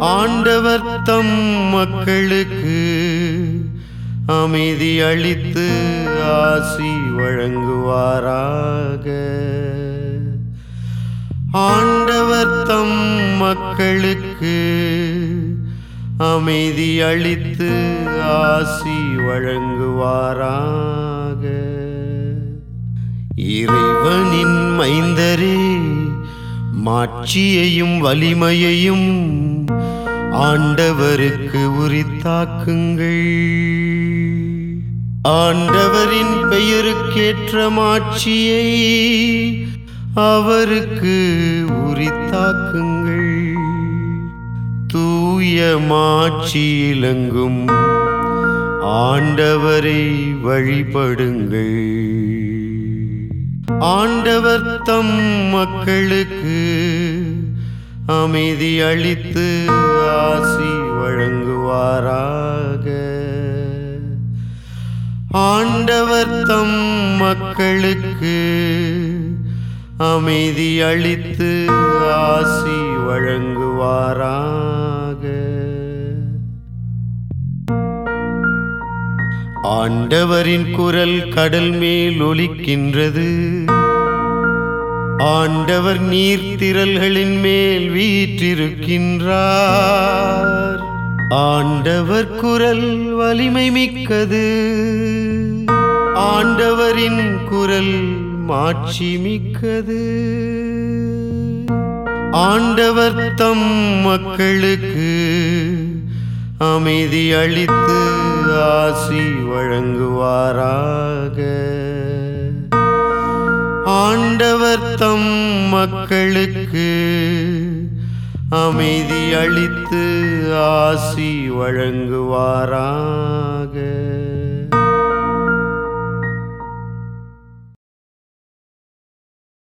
ஆண்டவர் தம் மக்களுக்கு அமைதி அளித்து ஆசி வழங்குவாராக ஆண்டவர் தம் மக்களுக்கு அமைதி அளித்து ஆசி வழங்குவாராக இறைவனின் மைந்தரே மாட்சியையும் வலிமையையும் ஆண்டவருக்கு உரித்தாக்குங்கள் ஆண்டவரின் பெயருக்கேற்ற மாட்சியை அவருக்கு உரித்தாக்குங்கள் தூய மாட்சியிலங்கும் ஆண்டவரை வழிபடுங்கள் ஆண்டவர் தம் மக்களுக்கு அமைதி அளித்து ஆசி வழங்குவாராக ஆண்டவர் தம் மக்களுக்கு அமைதி அளித்து ஆசி வழங்குவாராக ஆண்டவரின் குரல் கடல் மேல் ஒலிக்கின்றது ஆண்டவர் நீர்த்திரள்களின் மேல் வீற்றிருக்கின்றார் ஆண்டவர் குரல் வலிமை மிக்கது ஆண்டவரின் குரல் மாட்சி மிக்கது ஆண்டவர் தம் மக்களுக்கு அமைதி அளித்து ஆசி வழங்குவாராக ஆண்டவர் தம் மக்களுக்கு அமைதி அளித்து ஆசி வழங்குவாராக